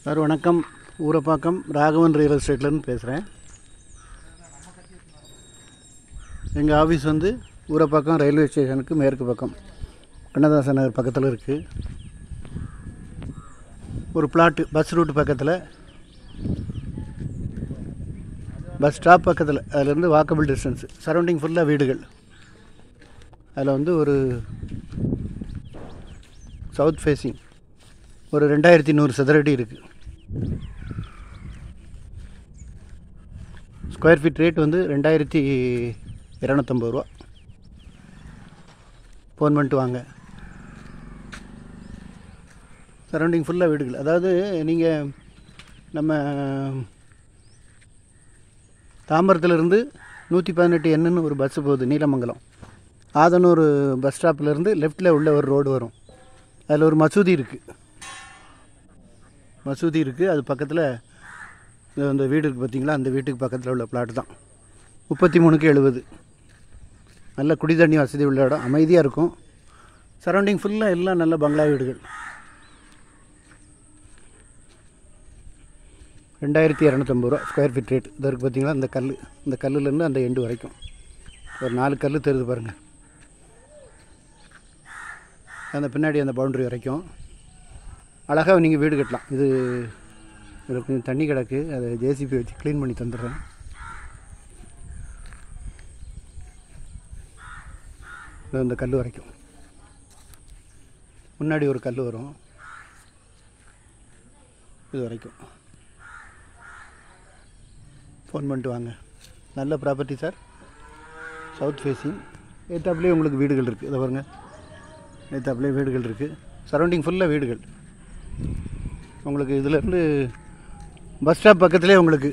sir வணக்கம் Urapakkam Raghavan real எஸ்டேட்லேருந்து பேசுகிறேன் எங்கள் ஆஃபீஸ் வந்து ஊரப்பாக்கம் ரயில்வே ஸ்டேஷனுக்கு மேற்கு பக்கம் கண்ணதாசன் நகர் பக்கத்தில் இருக்குது ஒரு பிளாட்டு பஸ் ரூட் பக்கத்தில் பஸ் ஸ்டாப் பக்கத்தில் அதுலேருந்து வாக்கபிள் டிஸ்டன்ஸ் சரௌண்டிங் ஃபுல்லாக வீடுகள் அதில் வந்து ஒரு சவுத் ஃபேஸிங் ஒரு ரெண்டாயிரத்தி நூறு சதுரடி இருக்குது ஸ்கொயர் ஃபீட் ரேட் வந்து ரெண்டாயிரத்தி இரநூத்தம்பது ரூபா ஃபோன் பண்ணிட்டு வாங்க சரௌண்டிங் ஃபுல்லாக வீடுகள் அதாவது நீங்கள் நம்ம தாம்பரத்துலேருந்து நூற்றி பதினெட்டு என்னன்னு ஒரு பஸ்ஸு போகுது நீலமங்கலம் ஆதனூர் பஸ் ஸ்டாப்லேருந்து லெஃப்ட்டில் உள்ள ஒரு ரோடு வரும் அதில் ஒரு மசூதி இருக்குது மசூதி இருக்குது அது பக்கத்தில் அந்த வீடு இருக்குது பார்த்தீங்களா அந்த வீட்டுக்கு பக்கத்தில் உள்ள பிளாட் தான் முப்பத்தி மூணுக்கு எழுபது நல்ல குடி தண்ணி வசதி உள்ள இடம் அமைதியாக இருக்கும் சரௌண்டிங் ஃபுல்லாக எல்லாம் நல்ல பங்களா வீடுகள் ரெண்டாயிரத்தி இரநூத்தம்பது ரூபா ஸ்கொயர் ஃபீட் ரேட் இது இருக்குது பார்த்தீங்களா இந்த கல் இந்த கல்லுலேருந்து அந்த எண்டு வரைக்கும் ஒரு நாலு கல் தெரியுது பாருங்கள் அந்த பின்னாடி அந்த பவுண்டரி வரைக்கும் அழகாக நீங்கள் வீடு கட்டலாம் இது இதில் கொஞ்சம் தண்ணி கிடக்கு அதை ஜேசிபி வச்சு க்ளீன் பண்ணி தந்துடுறேன் இது இந்த கல் வரைக்கும் முன்னாடி ஒரு கல் வரும் இது வரைக்கும் ஃபோன் பண்ணிட்டு வாங்க நல்ல ப்ராப்பர்ட்டி சார் சவுத் ஃபேஸிங் ஏத்தாப்புலேயே உங்களுக்கு வீடுகள் இருக்குது இதை பாருங்க ஏத்தாப்புலேயே வீடுகள் இருக்குது சரௌண்டிங் ஃபுல்லாக வீடுகள் உங்களுக்கு இதிலேருந்து பஸ் ஸ்டாப் பக்கத்துலேயே உங்களுக்கு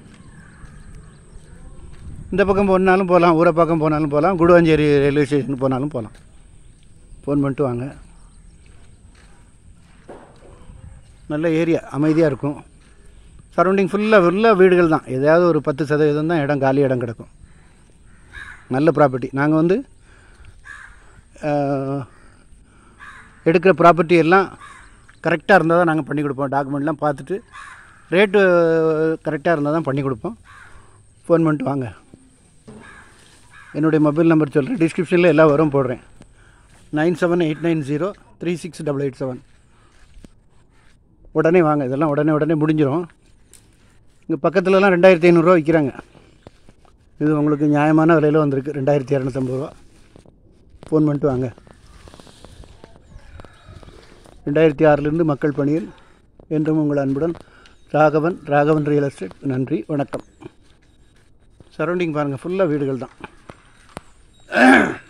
இந்த பக்கம் போனாலும் போகலாம் ஊரை பக்கம் போனாலும் போகலாம் குடுவாஞ்சேரி ரயில்வே ஸ்டேஷன் போனாலும் போகலாம் ஃபோன் பண்ணிட்டு வாங்க நல்ல ஏரியா அமைதியாக இருக்கும் சரௌண்டிங் ஃபுல்லாக ஃபுல்லாக வீடுகள் தான் எதாவது ஒரு பத்து சதவீதம் தான் இடம் காலி இடம் கிடக்கும் நல்ல ப்ராப்பர்ட்டி நாங்கள் வந்து ஆஹ், எடுக்கிற ப்ராப்பர்ட்டி எல்லாம் கரெக்டாக இருந்தால் தான் நாங்கள் பண்ணி கொடுப்போம் டாக்குமெண்ட்லாம் பார்த்துட்டு ரேட்டு கரெக்டாக இருந்தால் தான் பண்ணி கொடுப்போம் ஃபோன் பண்ணிட்டு வாங்க என்னுடைய மொபைல் நம்பர் சொல்கிறேன் டிஸ்கிரிப்ஷனில் எல்லாம் வரும் போடுறேன் nine seven eight nine zero three six double eight seven உடனே வாங்க இதெல்லாம் உடனே உடனே முடிஞ்சிடும் இங்கே பக்கத்துலலாம் ரெண்டாயிரத்தி ஐநூறுரூவா விற்கிறாங்க இது உங்களுக்கு நியாயமான விலையில் வந்திருக்கு ரெண்டாயிரத்தி இரநூத்தம்பது ரூபா ஃபோன் பண்ணிட்டு வாங்க ரெண்டாயிரத்தி ஆறிலிருந்து மக்கள் பணியில் என்றும் உங்கள் அன்புடன் ராகவன் ராகவன் ரியல் எஸ்டேட் நன்றி வணக்கம் சரௌண்டிங் பாருங்கள் ஃபுல்லாக வீடுகள் தான்